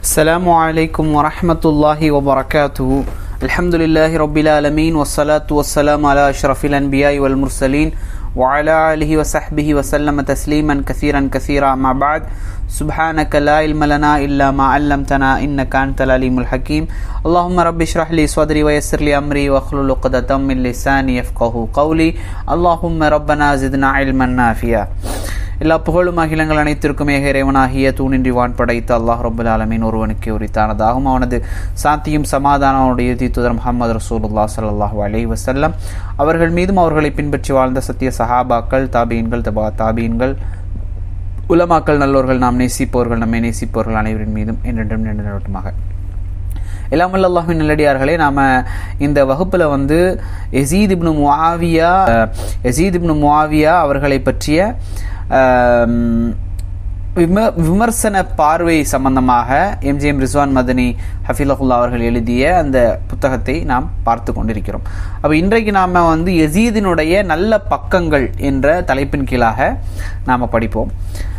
السلام عليكم ورحمة الله وبركاته الحمد لله رب العالمين والصلاة والسلام على أشرف الأنبياء والمرسلين وعلى آله وصحبه وسلم تسليما كثيرا كثيرا ما بعد سبحانك لا علم لنا إلا ما علمتنا إنك أنت العليم الحكيم اللهم رب اشرح لي صدري ويسر لي أمري واحلل عقدة من لساني يفقه قولي اللهم ربنا زدنا علما نافعا எல்லா புகழும் அகிலங்கள் அனைத்திற்கும் ஏக இறைவனாகிய தூணின்றி வான் படைத்த அல்லாஹ் ரபுல் ஆலமீன் ஒருவனுக்கு உரித்தானதாகும் அவனது சாந்தியும் சமாதானம் அவனுடைய தீத்துதர் முகமது ரசூலுல்லா சல்லாஹூ அலி வசல்லம் அவர்கள் மீதும் அவர்களை பின்பற்றி வாழ்ந்த சத்திய சஹாபாக்கள் தாபீன்கள் தபா தாபீன்கள் உலமாக்கள் நல்லோர்கள் நாம் நேசிப்பவர்கள் நம்மை நேசிப்பவர்கள் அனைவரின் மீதும் என்றென்றும் நின்று நிலவட்டுமாக எல்லாம் அல்லாஹின் நல்லடியார்களே நாம் இந்த வகுப்பில் வந்து எசீத் இப்னு முஆவியா எசீத் இப்னு முஆவியா அவர்களை பற்றிய விம விமர்சன பார்வை சம்பந்தமாக எம்ஜிஎம் ரிஸ்வான் மதனி ஹஃபிலஹுல்லா அவர்கள் எழுதிய அந்த புத்தகத்தை நாம் பார்த்து கொண்டிருக்கிறோம் அப்போ இன்றைக்கு நாம் வந்து எசீதினுடைய நல்ல பக்கங்கள் என்ற தலைப்பின் கீழாக நாம் படிப்போம்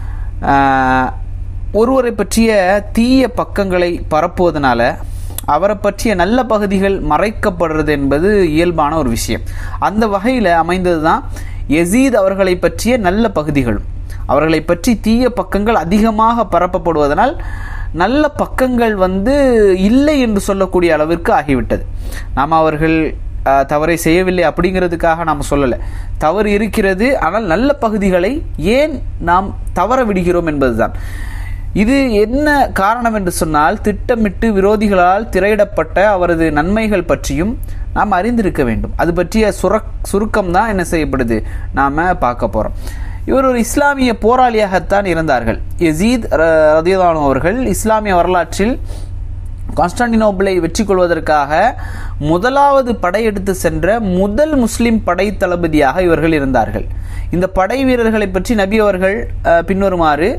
ஒருவரை பற்றிய தீய பக்கங்களை பரப்புவதனால அவரை பற்றிய நல்ல பகுதிகள் மறைக்கப்படுறது என்பது இயல்பான ஒரு விஷயம் அந்த வகையில் அமைந்தது தான் எசீத் அவர்களை பற்றிய நல்ல பகுதிகள் அவர்களை பற்றி தீய பக்கங்கள் அதிகமாக பரப்பப்படுவதனால் நல்ல பக்கங்கள் வந்து இல்லை என்று சொல்லக்கூடிய அளவிற்கு ஆகிவிட்டது நாம் அவர்கள் தவறை செய்யவில்லை அப்படிங்கிறதுக்காக நாம் சொல்லலை தவறு இருக்கிறது ஆனால் நல்ல பகுதிகளை ஏன் நாம் தவற விடுகிறோம் என்பதுதான் இது என்ன காரணம் என்று சொன்னால் திட்டமிட்டு விரோதிகளால் திரையிடப்பட்ட அவரது நன்மைகள் பற்றியும் நாம் அறிந்திருக்க வேண்டும் அது பற்றிய சுரக் சுருக்கம் தான் என்ன செய்யப்படுது நாம் பார்க்க போகிறோம் இவர் ஒரு இஸ்லாமிய போராளியாகத்தான் இருந்தார்கள் எசீத் ரதியதானு அவர்கள் இஸ்லாமிய வரலாற்றில் கான்ஸ்டாண்டினோபிளை வெற்றி கொள்வதற்காக முதலாவது படையெடுத்து சென்ற முதல் முஸ்லிம் படை தளபதியாக இவர்கள் இருந்தார்கள் இந்த படை வீரர்களை பற்றி நபி அவர்கள் பின்வருமாறு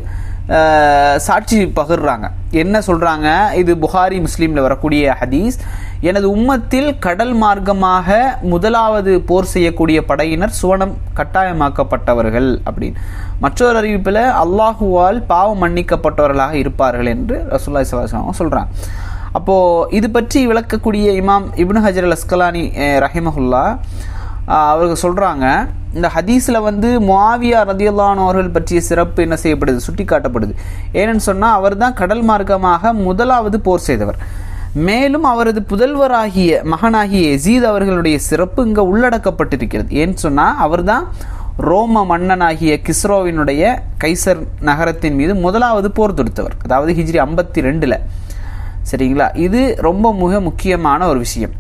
சாட்சி பகிர்றாங்க என்ன சொல்றாங்க இது புகாரி முஸ்லீம்ல வரக்கூடிய ஹதீஸ் எனது உம்மத்தில் கடல் மார்க்கமாக முதலாவது போர் செய்யக்கூடிய படையினர் சுவனம் கட்டாயமாக்கப்பட்டவர்கள் அப்படின்னு மற்றொரு அறிவிப்பில் அல்லாஹுவால் பாவம் மன்னிக்கப்பட்டவர்களாக இருப்பார்கள் என்று ரசூல்லா சலாஹ் சொல்றாங்க அப்போ இது பற்றி விளக்கக்கூடிய இமாம் இப்னு ஹஜர் அல் அஸ்கலானி ரஹிமஹுல்லா அவர்கள் சொல்கிறாங்க இந்த ஹதீஸில் வந்து முவாவியா ரதியுல்லான் அவர்கள் பற்றிய சிறப்பு என்ன செய்யப்படுது சுட்டி காட்டப்படுது ஏன்னு சொன்னால் அவர் தான் கடல் மார்க்கமாக முதலாவது போர் செய்தவர் மேலும் அவரது புதல்வராகிய மகனாகிய எசீத் அவர்களுடைய சிறப்பு இங்கே உள்ளடக்கப்பட்டிருக்கிறது ஏன்னு சொன்னால் அவர் தான் ரோம மன்னனாகிய கிஸ்ரோவினுடைய கைசர் நகரத்தின் மீது முதலாவது போர் தொடுத்தவர் அதாவது ஹிஜ்ரி ஐம்பத்தி ரெண்டில் சரிங்களா இது ரொம்ப மிக முக்கியமான ஒரு விஷயம்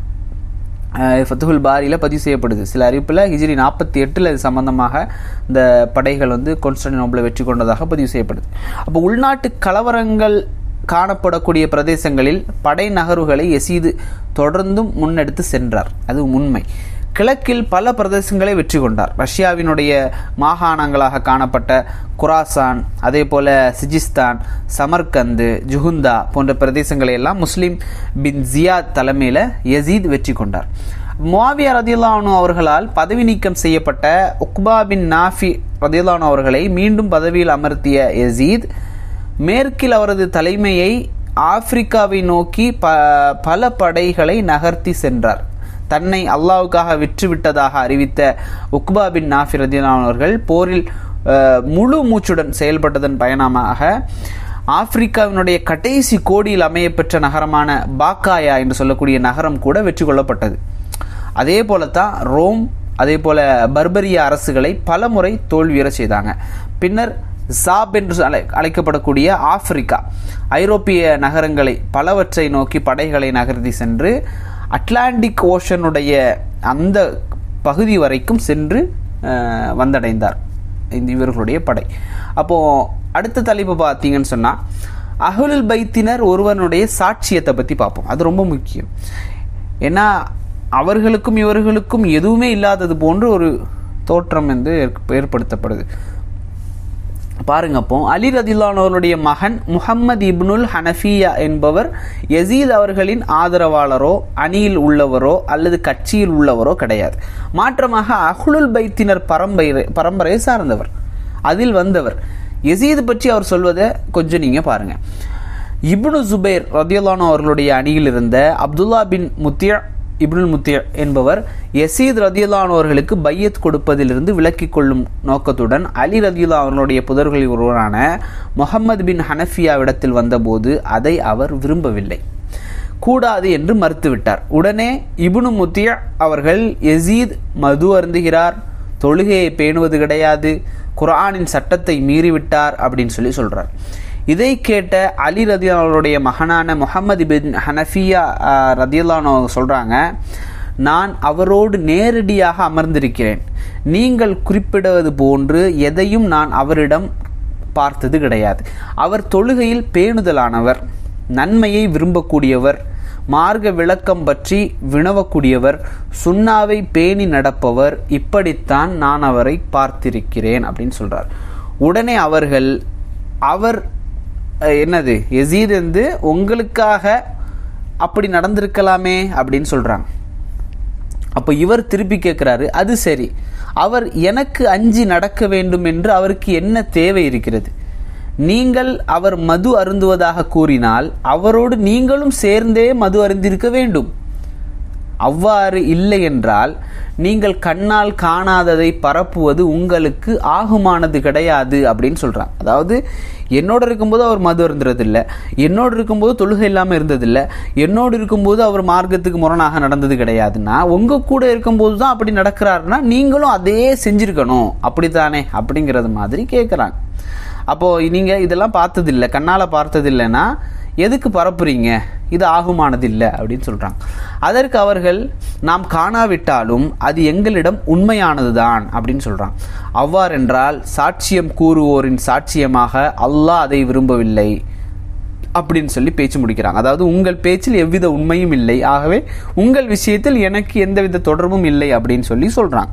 ஃபத்துல் பாரியில் பதிவு செய்யப்படுது சில அறிவிப்பில் ஹிஜ்ரி நாற்பத்தி எட்டில் இது சம்பந்தமாக இந்த படைகள் வந்து கான்ஸ்டன்டினோபிளை வெற்றி கொண்டதாக பதிவு செய்யப்படுது அப்போ உள்நாட்டு கலவரங்கள் காணப்படக்கூடிய பிரதேசங்களில் படை நகர்வுகளை எசீது தொடர்ந்தும் முன்னெடுத்து சென்றார் அது உண்மை கிழக்கில் பல பிரதேசங்களை வெற்றி கொண்டார் ரஷ்யாவினுடைய மாகாணங்களாக காணப்பட்ட குராசான் அதே போல சிஜிஸ்தான் சமர்கந்து ஜுகுந்தா போன்ற பிரதேசங்களை எல்லாம் முஸ்லீம் பின் ஜியாத் தலைமையில் யசீத் வெற்றி கொண்டார் முவாவியா ரதியுல்லானு அவர்களால் பதவி நீக்கம் செய்யப்பட்ட உக்பா பின் நாஃபி ரதியுல்லானு அவர்களை மீண்டும் பதவியில் அமர்த்திய யசீத் மேற்கில் அவரது தலைமையை ஆப்பிரிக்காவை நோக்கி ப பல படைகளை நகர்த்தி சென்றார் தன்னை அல்லாவுக்காக விற்றுவிட்டதாக அறிவித்த உக்பா பின் நாஃபி ரதியுல்லான் அவர்கள் போரில் முழு மூச்சுடன் செயல்பட்டதன் பயணமாக ஆப்பிரிக்காவினுடைய கடைசி கோடியில் அமையப்பெற்ற நகரமான பாக்காயா என்று சொல்லக்கூடிய நகரம் கூட வெற்றி கொள்ளப்பட்டது அதே போலத்தான் ரோம் அதே போல பர்பரிய அரசுகளை பல முறை தோல்வியுற செய்தாங்க பின்னர் சாப் என்று அழை அழைக்கப்படக்கூடிய ஆப்பிரிக்கா ஐரோப்பிய நகரங்களை பலவற்றை நோக்கி படைகளை நகர்த்தி சென்று அட்லாண்டிக் ஓஷனுடைய அந்த பகுதி வரைக்கும் சென்று வந்தடைந்தார் இந்த இவர்களுடைய படை அப்போது அடுத்த தலைப்பு பார்த்தீங்கன்னு சொன்னால் அகுலுல் பைத்தினர் ஒருவனுடைய சாட்சியத்தை பற்றி பார்ப்போம் அது ரொம்ப முக்கியம் ஏன்னா அவர்களுக்கும் இவர்களுக்கும் எதுவுமே இல்லாதது போன்று ஒரு தோற்றம் வந்து ஏற்படுத்தப்படுது பாருங்க அப்போ அலி ரதில்லானவருடைய மகன் முகம்மது இப்னுல் ஹனஃபியா என்பவர் யசீத் அவர்களின் ஆதரவாளரோ அணியில் உள்ளவரோ அல்லது கட்சியில் உள்ளவரோ கிடையாது மாற்றமாக அஹ்லுல் பைத்தினர் பரம்பரை பரம்பரையை சார்ந்தவர் அதில் வந்தவர் யசீது பற்றி அவர் சொல்வதை கொஞ்சம் நீங்க பாருங்க இப்னு ஜுபைர் ரதியுல்லானோ அவர்களுடைய அணியில் இருந்த அப்துல்லா பின் முத்தியா இப்னுல் முத்தியா என்பவர் யசீத் ரதியுல்லான் அவர்களுக்கு பையத் கொடுப்பதிலிருந்து விலக்கிக் கொள்ளும் நோக்கத்துடன் அலி ரதியுல்லா அவர்களுடைய புதர்களில் ஒருவரான முகமது பின் ஹனஃபியாவிடத்தில் வந்தபோது அதை அவர் விரும்பவில்லை கூடாது என்று மறுத்துவிட்டார் உடனே இப்னு முத்தியா அவர்கள் யசீத் மது அருந்துகிறார் தொழுகையை பேணுவது கிடையாது குர்ஆனின் சட்டத்தை மீறிவிட்டார் அப்படின்னு சொல்லி சொல்றார் இதை கேட்ட அலி ரதியானுடைய மகனான முகமது பின் ஹனஃபியா ரதியுல்லானோ சொல்றாங்க நான் அவரோடு நேரடியாக அமர்ந்திருக்கிறேன் நீங்கள் குறிப்பிடுவது போன்று எதையும் நான் அவரிடம் பார்த்தது கிடையாது அவர் தொழுகையில் பேணுதலானவர் நன்மையை விரும்பக்கூடியவர் மார்க்க விளக்கம் பற்றி வினவக்கூடியவர் சுண்ணாவை பேணி நடப்பவர் இப்படித்தான் நான் அவரை பார்த்திருக்கிறேன் அப்படின்னு சொல்றார் உடனே அவர்கள் அவர் அஹ், என்னது எசீத் வந்து உங்களுக்காக அப்படி நடந்திருக்கலாமே அப்படின்னு சொல்றாங்க அப்போ இவர் திருப்பி கேட்குறாரு அது சரி அவர் எனக்கு அஞ்சி நடக்க வேண்டும் என்று அவருக்கு என்ன தேவை இருக்கிறது நீங்கள் அவர் மது அருந்துவதாக கூறினால் அவரோடு நீங்களும் சேர்ந்தே மது அருந்திருக்க வேண்டும் அவ்வாறு இல்லை என்றால் நீங்கள் கண்ணால் காணாததை பரப்புவது உங்களுக்கு ஆகுமானது கிடையாது அப்படின்னு சொல்றாங்க அதாவது என்னோட இருக்கும்போது அவர் மது இருந்ததில்லை என்னோடு இருக்கும்போது தொழுகை இல்லாமல் இருந்ததில்லை என்னோடு இருக்கும்போது அவர் மார்க்கத்துக்கு முரணாக நடந்தது கிடையாதுன்னா உங்க கூட இருக்கும்போது தான் அப்படி நடக்கிறாருன்னா நீங்களும் அதே செஞ்சிருக்கணும் அப்படித்தானே அப்படிங்கிறது மாதிரி கேட்குறாங்க அப்போ நீங்க இதெல்லாம் பார்த்ததில்லை கண்ணால பார்த்ததில்லைன்னா எதுக்கு பரப்புறீங்க இது ஆகுமானது இல்லை அப்படின்னு சொல்றாங்க அதற்கு அவர்கள் நாம் காணாவிட்டாலும் அது எங்களிடம் உண்மையானதுதான் அப்படின்னு சொல்றாங்க அவ்வாறென்றால் சாட்சியம் கூறுவோரின் சாட்சியமாக அல்லாஹ் அதை விரும்பவில்லை அப்படின்னு சொல்லி பேச்சு முடிக்கிறாங்க அதாவது உங்கள் பேச்சில் எவ்வித உண்மையும் இல்லை ஆகவே உங்கள் விஷயத்தில் எனக்கு எந்தவித தொடர்பும் இல்லை அப்படின்னு சொல்லி சொல்றாங்க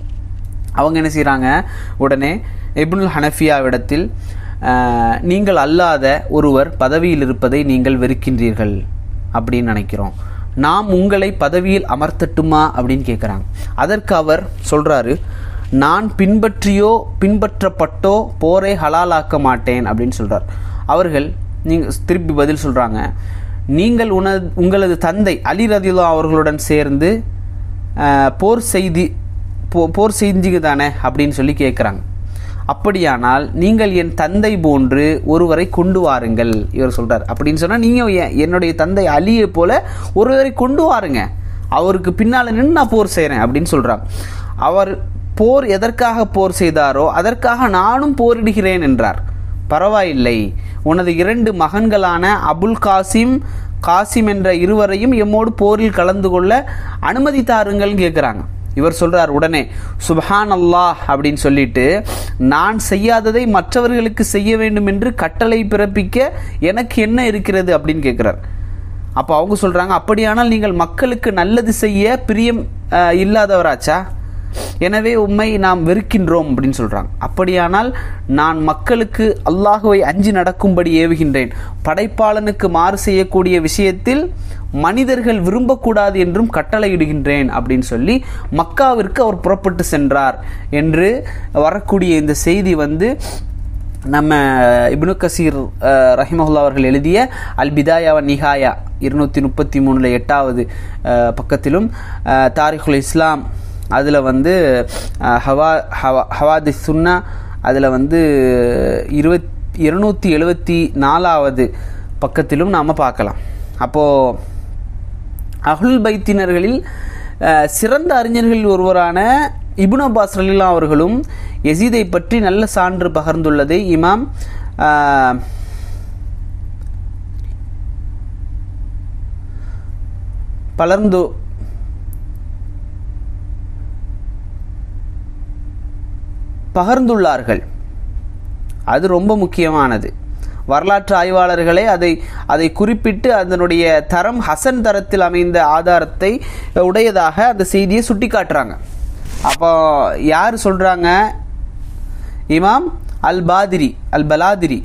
அவங்க என்ன செய்கிறாங்க உடனே இப்னுல் ஹனஃபியாவிடத்தில் ஆஹ், நீங்கள் அல்லாத ஒருவர் பதவியில் இருப்பதை நீங்கள் வெறுக்கின்றீர்கள் அப்படின்னு நினைக்கிறோம் நாம் உங்களை பதவியில் அமர்த்தட்டுமா அப்படின்னு கேட்குறாங்க அதற்கு அவர் சொல்றாரு நான் பின்பற்றியோ பின்பற்றப்பட்டோ போரை ஹலாலாக்க மாட்டேன் அப்படின்னு சொல்றார் அவர்கள் நீங்க திருப்பி பதில் சொல்றாங்க நீங்கள் உனது உங்களது தந்தை அலி ரதியுல்லா அவர்களுடன் சேர்ந்து ஆஹ், போர் செய்தி போ- போர் செஞ்சுக்கு தானே அப்படின்னு சொல்லி கேட்குறாங்க அப்படியானால் நீங்கள் என் தந்தை போன்று ஒருவரை கொண்டு வாருங்கள் இவர் சொல்றார் அப்படின்னு சொன்னா நீங்க எ- என்னுடைய தந்தை அலியை போல ஒருவரை கொண்டு வாருங்க அவருக்கு பின்னால நின்று நான் போர் செய்கிறேன் அப்படின்னு சொல்றாங்க அவர் போர் எதற்காக போர் செய்தாரோ அதற்காக நானும் போரிடுகிறேன் என்றார் பரவாயில்லை உனது இரண்டு மகன்களான அபுல் காசிம் காசிம் என்ற இருவரையும் எம்மோடு போரில் கலந்து கொள்ள அனுமதி தாருங்கள் கேட்குறாங்க இவர் சொல்றார் உடனே சுப்ஹான் அல்லாஹ் அப்படின்னு சொல்லிட்டு நான் செய்யாததை மற்றவர்களுக்கு செய்ய வேண்டும் என்று கட்டளை பிறப்பிக்க எனக்கு என்ன இருக்கிறது அப்படின்னு கேட்கிறார் அப்போ அவங்க சொல்றாங்க அப்படியானால் நீங்கள் மக்களுக்கு நல்லது செய்ய பிரியம் அஹ், இல்லாதவராச்சா எனவே உம்மை நாம் வெறுக்கின்றோம் அப்படின்னு சொல்றாங்க அப்படியானால் நான் மக்களுக்கு அல்லாஹுவை அஞ்சி நடக்கும்படி ஏவுகின்றேன் படைப்பாளனுக்கு மாறு செய்யக்கூடிய விஷயத்தில் மனிதர்கள் விரும்பக்கூடாது என்றும் கட்டளையிடுகின்றேன் அப்படின்னு சொல்லி மக்காவிற்கு அவர் புறப்பட்டு சென்றார் என்று வரக்கூடிய இந்த செய்தி வந்து நம்ம இப்னு கசீர் அஹ், ரஹிமஹுல்லா அவர்கள் எழுதிய அல் பிதாயாவ நிஹாயா இருநூத்தி முப்பத்தி மூணுல எட்டாவது அஹ், பக்கத்திலும் அஹ், தாரிகுல் இஸ்லாம் அதில் வந்து அஹ், ஹவா ஹவா ஹவாதி சுன்னா அதில் வந்து இருபத் இருநூத்தி எழுபத்தி நாலாவது பக்கத்திலும் நாம் பார்க்கலாம் அப்போது அஹுல் பைத்தினர்களில் அஹ், சிறந்த அறிஞர்களில் ஒருவரான இப்னு அப்பாஸ் ரலில்லா அவர்களும் யசீதை பற்றி நல்ல சான்று பகர்ந்துள்ளதை இமாம் அஹ், பலர்ந்து பகர்ந்துள்ளார்கள் அது ரொம்ப முக்கியமானது வரலாற்று ஆய்வாளர்களே அதை அதை குறிப்பிட்டு அதனுடைய தரம் ஹசன் தரத்தில் அமைந்த ஆதாரத்தை உடையதாக அந்த செய்தியை சுட்டி காட்டுறாங்க அப்போ யார் சொல்றாங்க இமாம் அல் பாதிரி அல் பலாதிரி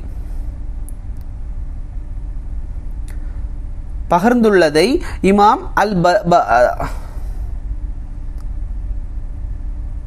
பகிர்ந்துள்ளதை இமாம் அல் ப ப-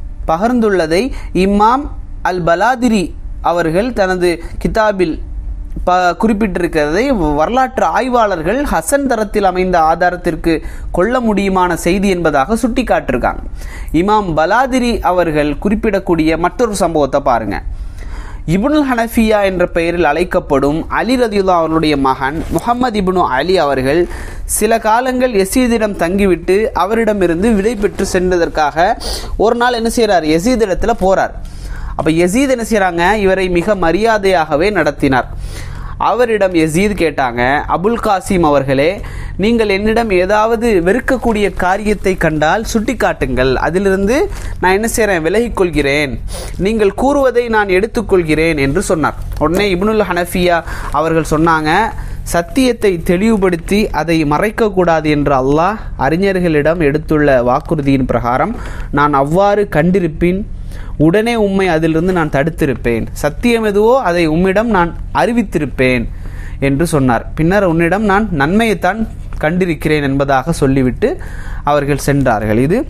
பகிர்ந்துள்ளதை இமாம் அல் பலாதிரி அவர்கள் தனது கிதாபில் ப குறிப்பிட்டிருக்கிறதை வரலாற்று ஆய்வாளர்கள் ஹசன் தரத்தில் அமைந்த ஆதாரத்திற்கு கொள்ள முடியுமான செய்தி என்பதாக சுட்டிக்காட்டிருக்காங்க இமாம் பலாதிரி அவர்கள் குறிப்பிடக்கூடிய மற்றொரு சம்பவத்தை பாருங்க இப்னுல் ஹனஃபியா என்ற பெயரில் அழைக்கப்படும் அலி ரதியுல்லா அவர்களுடைய மகன் முகமது இப்னு அலி அவர்கள் சில காலங்கள் யசீதிடம் தங்கிவிட்டு அவரிடமிருந்து விடை பெற்று சென்றதற்காக ஒரு நாள் என்ன செய்கிறார் யசீதிடத்தில் போறார் அப்போ யசீத் என்ன செய்கிறாங்க இவரை மிக மரியாதையாகவே நடத்தினார் அவரிடம் யசீத் கேட்டாங்க அபுல் காசிம் அவர்களே நீங்கள் என்னிடம் ஏதாவது வெறுக்கக்கூடிய காரியத்தை கண்டால் சுட்டிக்காட்டுங்கள் அதிலிருந்து நான் என்ன செய்கிறேன் விலகிக் கொள்கிறேன் நீங்கள் கூறுவதை நான் எடுத்துக்கொள்கிறேன் என்று சொன்னார் உடனே இப்னுல் ஹனஃபியா அவர்கள் சொன்னாங்க சத்தியத்தை தெளிவுபடுத்தி அதை மறைக்கக்கூடாது என்று அல்லாஹ் அறிஞர்களிடம் எடுத்துள்ள வாக்குறுதியின் பிரகாரம் நான் அவ்வாறு கண்டிருப்பின் உடனே உம்மை அதிலிருந்து நான் தடுத்திருப்பேன் சத்தியம் எதுவோ அதை உம்மிடம் நான் அறிவித்திருப்பேன் என்று சொன்னார் பின்னர் உன்னிடம் நான் நன்மையைத்தான் கண்டிருக்கிறேன் என்பதாக சொல்லிவிட்டு அவர்கள் சென்றார்கள் இது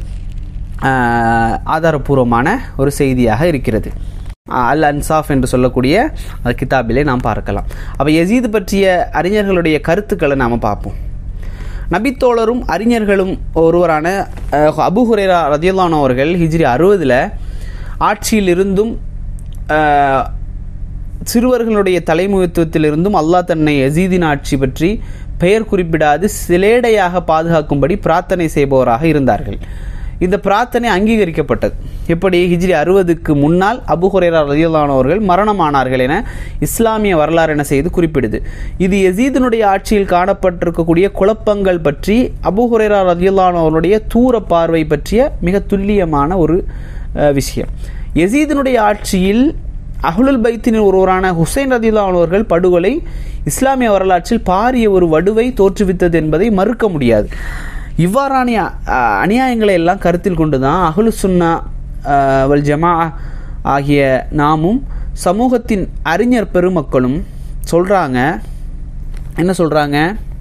ஆஹ், ஆதாரபூர்வமான ஒரு செய்தியாக இருக்கிறது ஆஹ், அல் அன்சாஃப் என்று சொல்லக்கூடிய அந்த கிதாபிலே நாம் பார்க்கலாம் அப்போ யசீது பற்றிய அறிஞர்களுடைய கருத்துக்களை நாம் பார்ப்போம் நபித்தோழரும் அறிஞர்களும் ஒருவரான அஹ், அபு ஹுரேரா ரதியுல்லானோ அவர்கள் ஹிஜ்ரி அறுபதில் ஆட்சியில் இருந்தும் அஹ், சிறுவர்களுடைய தலைமுகத்துவத்திலிருந்தும் அல்லாஹ் தன்னை யசீதின் ஆட்சி பற்றி பெயர் குறிப்பிடாது சிலேடையாக பாதுகாக்கும்படி பிரார்த்தனை செய்பவராக இருந்தார்கள் இந்த பிரார்த்தனை அங்கீகரிக்கப்பட்டது எப்படி ஹிஜ்ரி அறுபதுக்கு முன்னால் அபு ஹுரேரா ரதியுல்லான் அவர்கள் மரணமானார்கள் என இஸ்லாமிய வரலாறு என செய்து குறிப்பிடுது இது யசீதினுடைய ஆட்சியில் காணப்பட்டிருக்கக்கூடிய குழப்பங்கள் பற்றி அபு ஹுரேரா ரதியுல்லான் அவர்களுடைய தூர பார்வை பற்றிய மிக துல்லியமான ஒரு அஹ், விஷயம் யசீதினுடைய ஆட்சியில் அஹ்லுல் பைத்தின் ஒருவரான ஹுசைன் ரதியுல்லான் அவர்கள் படுகொலை இஸ்லாமிய வரலாற்றில் பாரிய ஒரு வடுவை தோற்றுவித்தது என்பதை மறுக்க முடியாது இவ்வாறான அஹ், அநியாயங்களை எல்லாம் கருத்தில் கொண்டு தான் அஹ்லு சுன்னா அஹ், வல் ஜமா ஆகிய நாமும் சமூகத்தின் அறிஞர் பெருமக்களும் சொல்றாங்க என்ன சொல்றாங்க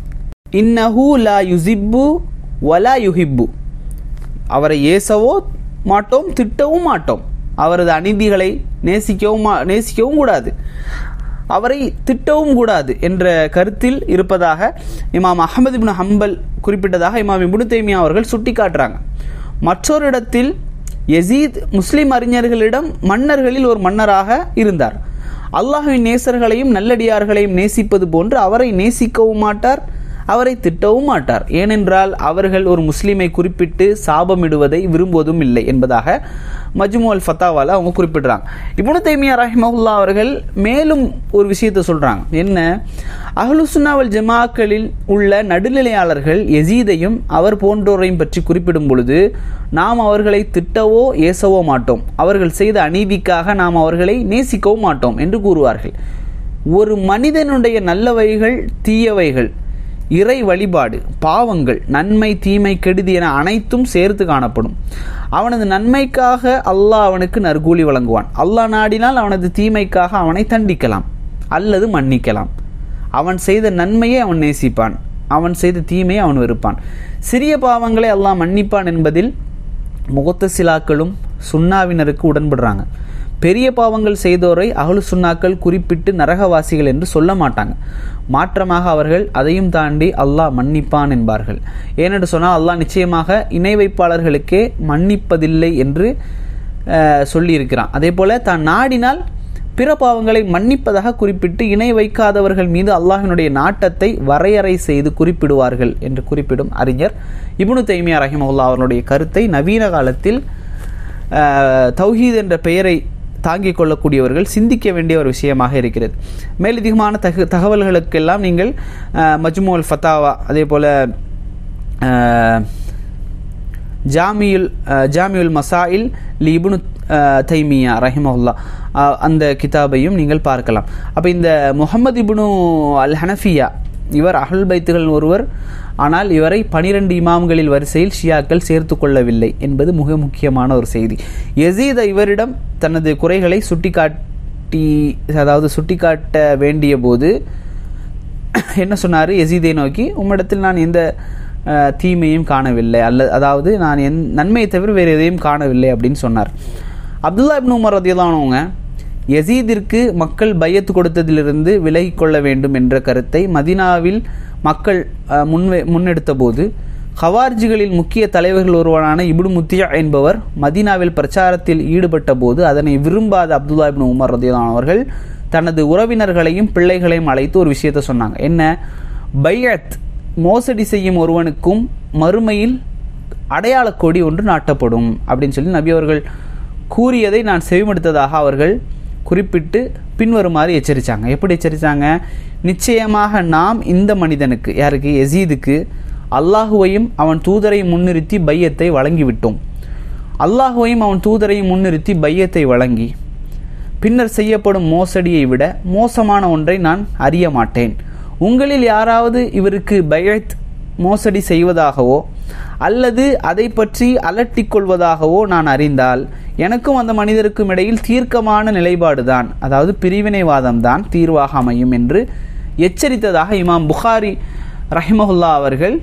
இன்னஹு லா யுசிப்பு வலா யுஹிப்பு அவரை ஏசவோ மாட்டோம் திட்டவும் மாட்டோம் அவரது அநீதிகளை நேசிக்கவும் மா- நேசிக்கவும் கூடாது அவரை திட்டவும் கூடாது என்ற கருத்தில் இருப்பதாக இமாம் அஹமது இப்னு ஹம்பல் குறிப்பிட்டதாக இமாம் இப்னு தைமியா அவர்கள் சுட்டிக்காட்டுறாங்க மற்றொரு இடத்தில் யசீத் முஸ்லிம் அறிஞர்களிடம் மன்னர்களில் ஒரு மன்னராக இருந்தார் அல்லாஹ்வின் நேசர்களையும் நல்லடியார்களையும் நேசிப்பது போன்று அவரை நேசிக்கவும் மாட்டார் அவரை திட்டவும் மாட்டார் ஏனென்றால் அவர்கள் ஒரு முஸ்லீமை குறிப்பிட்டு சாபமிடுவதை விரும்புவதும் இல்லை என்பதாக மஜ்மு அல் ஃபத்தாவால அவங்க குறிப்பிடுறாங்க இப்னு தைமியா ரஹிமஹுல்லா அவர்கள் மேலும் ஒரு விஷயத்தை சொல்றாங்க என்ன அஹ்லுசுன்னாவல் ஜமாக்களில் உள்ள நடுநிலையாளர்கள் யசீதையும் அவர் போன்றோரையும் பற்றி குறிப்பிடும் பொழுது நாம் அவர்களை திட்டவோ ஏசவோ மாட்டோம் அவர்கள் செய்த அநீதிக்காக நாம் அவர்களை நேசிக்கவும் மாட்டோம் என்று கூறுவார்கள் ஒரு மனிதனுடைய நல்லவைகள் தீயவைகள் இறை வழிபாடு பாவங்கள் நன்மை தீமை கெடுதி என அனைத்தும் சேர்த்து காணப்படும் அவனது நன்மைக்காக அல்லாஹ் அவனுக்கு நற்கூலி வழங்குவான் அல்லாஹ் நாடினால் அவனது தீமைக்காக அவனை தண்டிக்கலாம் அல்லது மன்னிக்கலாம் அவன் செய்த நன்மையை அவன் நேசிப்பான் அவன் செய்த தீமையை அவன் வெறுப்பான் சிறிய பாவங்களை அல்லாஹ் மன்னிப்பான் என்பதில் முகத்தசிலாக்களும் சுன்னாவினருக்கு உடன்படுறாங்க பெரிய பாவங்கள் செய்தோரை அகலு சுன்னாக்கள் குறிப்பிட்டு நரகவாசிகள் என்று சொல்ல மாட்டாங்க மாற்றமாக அவர்கள் அதையும் தாண்டி அல்லாஹ் மன்னிப்பான் என்பார்கள் ஏனென்று சொன்னால் அல்லாஹ் நிச்சயமாக இணை வைப்பாளர்களுக்கே மன்னிப்பதில்லை என்று அஹ், சொல்லியிருக்கிறான் அதே போல தான் நாடினால் பிற பாவங்களை மன்னிப்பதாக குறிப்பிட்டு இணை வைக்காதவர்கள் மீது அல்லாஹினுடைய நாட்டத்தை வரையறை செய்து குறிப்பிடுவார்கள் என்று குறிப்பிடும் அறிஞர் இப்னு தைமியா ரஹிமஹுல்லா அவர்களுடைய கருத்தை நவீன காலத்தில் அஹ், தௌஹீத் என்ற பெயரை தாங்கிக் கொள்ளக்கூடியவர்கள் சிந்திக்க வேண்டிய ஒரு விஷயமாக இருக்கிறது மேலதிகமான தகு தகவல்களுக்கெல்லாம் நீங்கள் அஹ், மஜ்மு அல் ஃபத்தாவா அதே போல் ஜாமியுல் அஹ், ஜாமியுல் மசாயில் லி இப்னு அஹ், தைமியா ரஹிமஹுல்லா அஹ், அந்த கிதாபையும் நீங்கள் பார்க்கலாம் அப்போ இந்த முகமது இப்னு அல் ஹனஃபியா இவர் அஹல் பைத்துகள் ஒருவர் ஆனால் இவரை பனிரெண்டு இமாம்களில் வரிசையில் ஷியாக்கள் சேர்த்து கொள்ளவில்லை என்பது மிக முக்கியமான ஒரு செய்தி யசீத் இவரிடம் தனது குறைகளை சுட்டிக்காட்டி அதாவது சுட்டிக்காட்ட வேண்டிய போது என்ன சொன்னார் யசீதை நோக்கி உம்மிடத்தில் நான் எந்த அஹ், தீமையும் காணவில்லை அல்ல அதாவது நான் என் நன்மையை தவிர வேறு எதையும் காணவில்லை அப்படின்னு சொன்னார் அப்துல்லா இப்னு உமர் ரதியல்லானவங்க யசீதிற்கு மக்கள் பையத்து கொடுத்ததிலிருந்து விலகிக் கொள்ள வேண்டும் என்ற கருத்தை மதினாவில் மக்கள் அஹ், முன்வே முன்னெடுத்த போது ஹவார்ஜிகளில் முக்கிய தலைவர்கள் ஒருவரான இப்னு முத்தியா என்பவர் மதீனாவில் பிரச்சாரத்தில் ஈடுபட்ட போது அதனை விரும்பாத அப்துல்லா இப்னு உமர் ரதியல்லாஹு அவர்கள் தனது உறவினர்களையும் பிள்ளைகளையும் அழைத்து ஒரு விஷயத்தை சொன்னாங்க என்ன பையத் மோசடி செய்யும் ஒருவனுக்கும் மறுமையில் அடையாளக் கொடி ஒன்று நாட்டப்படும் அப்படின்னு சொல்லி நபி அவர்கள் கூறியதை நான் செவிமடுத்ததாக அவர்கள் குறிப்பிட்டு பின்வருமாறு எச்சரித்தாங்க எப்படி எச்சரித்தாங்க நிச்சயமாக நாம் இந்த மனிதனுக்கு யாருக்கு எசீதுக்கு அல்லாஹுவையும் அவன் தூதரையும் முன்னிறுத்தி பையத்தை வழங்கிவிட்டோம் அல்லாஹுவையும் அவன் தூதரையும் முன்னிறுத்தி பையத்தை வழங்கி பின்னர் செய்யப்படும் மோசடியை விட மோசமான ஒன்றை நான் அறிய மாட்டேன் உங்களில் யாராவது இவருக்கு பையத் மோசடி செய்வதாகவோ அல்லது அதை பற்றி அலட்டிக் கொள்வதாகவோ நான் அறிந்தால் எனக்கும் அந்த மனிதருக்கும் இடையில் தீர்க்கமான நிலைப்பாடுதான் அதாவது பிரிவினைவாதம் தான் தீர்வாக அமையும் என்று எச்சரித்ததாக இமாம் புகாரி ரஹிமஹுல்லா அவர்கள்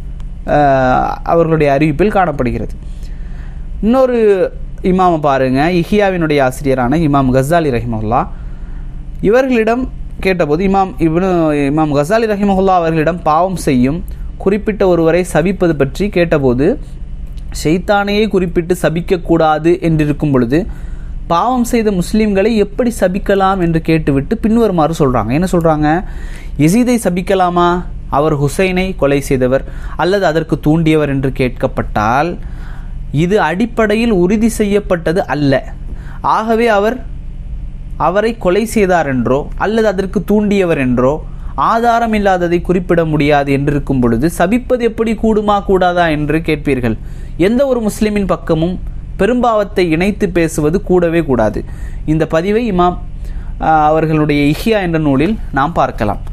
அஹ், அவர்களுடைய அறிவிப்பில் காணப்படுகிறது இன்னொரு இமாமை பாருங்க இஹியாவினுடைய ஆசிரியரான இமாம் கசாலி ரஹிமஹுல்லா இவர்களிடம் கேட்டபோது இமாம் இப்னு இமாம் கசாலி ரஹிமஹுல்லா அவர்களிடம் பாவம் செய்யும் குறிப்பிட்ட ஒருவரை சபிப்பது பற்றி கேட்டபோது ஷைத்தானையே குறிப்பிட்டு சபிக்கக்கூடாது என்றிருக்கும் பொழுது பாவம் செய்த முஸ்லீம்களை எப்படி சபிக்கலாம் என்று கேட்டுவிட்டு பின்வருமாறு சொல்றாங்க என்ன சொல்றாங்க எசீதை சபிக்கலாமா அவர் ஹுசைனை கொலை செய்தவர் அல்லது அதற்கு தூண்டியவர் என்று கேட்கப்பட்டால் இது அடிப்படையில் உறுதி செய்யப்பட்டது அல்ல ஆகவே அவர் அவரை கொலை செய்தார் என்றோ அல்லது அதற்கு தூண்டியவர் என்றோ ஆதாரம் இல்லாததை குறிப்பிட முடியாது என்றிருக்கும் பொழுது சபிப்பது எப்படி கூடுமா கூடாதா என்று கேட்பீர்கள் எந்த ஒரு முஸ்லிமின் பக்கமும் பெரும்பாவத்தை இணைத்து பேசுவது கூடவே கூடாது இந்த பதிவை இமாம் ஆஹ், அவர்களுடைய இஹ்யா என்ற நூலில் நாம் பார்க்கலாம்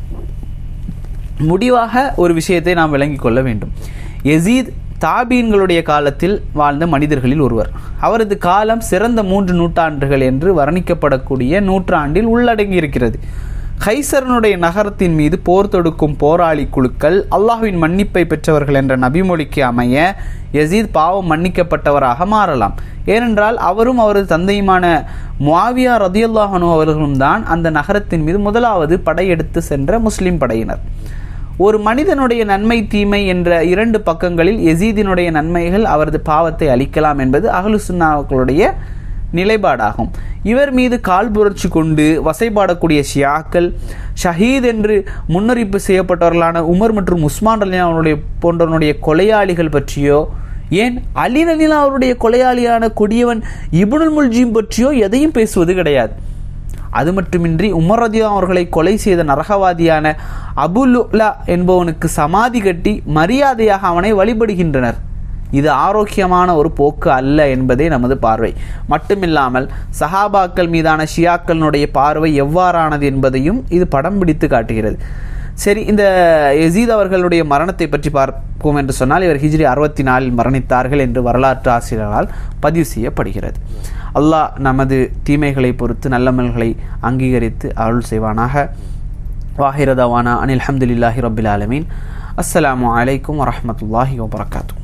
முடிவாக ஒரு விஷயத்தை நாம் விளங்கிக் கொள்ள வேண்டும் எசீத் தாபீன்களுடைய காலத்தில் வாழ்ந்த மனிதர்களில் ஒருவர் அவரது காலம் சிறந்த மூன்று நூற்றாண்டுகள் என்று வர்ணிக்கப்படக்கூடிய நூற்றாண்டில் உள்ளடங்கியிருக்கிறது ஹைசரனுடைய நகரத்தின் மீது போர் தொடுக்கும் போராளி குழுக்கள் அல்லாஹ்வின் மன்னிப்பை பெற்றவர்கள் என்ற நபிமொழிக்கு அமைய யசீத் பாவம் மன்னிக்கப்பட்டவராக மாறலாம் ஏனென்றால் அவரும் அவரது தந்தையுமான முவாவியா ரதியுல்லாஹனு அவர்களும் தான் அந்த நகரத்தின் மீது முதலாவது படையெடுத்து சென்ற முஸ்லிம் படையினர் ஒரு மனிதனுடைய நன்மை தீமை என்ற இரண்டு பக்கங்களில் எசீதினுடைய நன்மைகள் அவரது பாவத்தை அளிக்கலாம் என்பது அகலுசுன்னாக்களுடைய நிலைப்பாடாகும் இவர் மீது கால் புரட்சி கொண்டு வசைபாடக்கூடிய ஷியாக்கள் ஷஹீத் என்று முன்னறிப்பு செய்யப்பட்டவர்களான உமர் மற்றும் உஸ்மான் அலி அவருடைய போன்றவனுடைய கொலையாளிகள் பற்றியோ ஏன் அலி அலிலா அவருடைய கொலையாளியான கொடியவன் இபுனுல் முல்ஜீம் பற்றியோ எதையும் பேசுவது கிடையாது அது மட்டுமின்றி உமர் ரதியா அவர்களை கொலை செய்த நரகவாதியான அபுலுலா என்பவனுக்கு சமாதி கட்டி மரியாதையாக அவனை வழிபடுகின்றனர் இது ஆரோக்கியமான ஒரு போக்கு அல்ல என்பதே நமது பார்வை மட்டுமில்லாமல் சஹாபாக்கள் மீதான ஷியாக்களினுடைய பார்வை எவ்வாறானது என்பதையும் இது படம் பிடித்து காட்டுகிறது சரி இந்த எசீத் அவர்களுடைய மரணத்தை பற்றி பார்ப்போம் என்று சொன்னால் இவர் ஹிஜ்ரி அறுபத்தி நாலில் மரணித்தார்கள் என்று வரலாற்று ஆசிரியர்களால் பதிவு செய்யப்படுகிறது அல்லாஹ் நமது தீமைகளை பொறுத்து நல்லமல்களை அங்கீகரித்து அருள் செய்வானாக வாஹிரதவானா அனில் அஹமதுல்லாஹி ரபில் ஆலமீன் அஸ்ஸலாமு அலைக்கும் வரஹமத்துல்லாஹி வபரகாத்து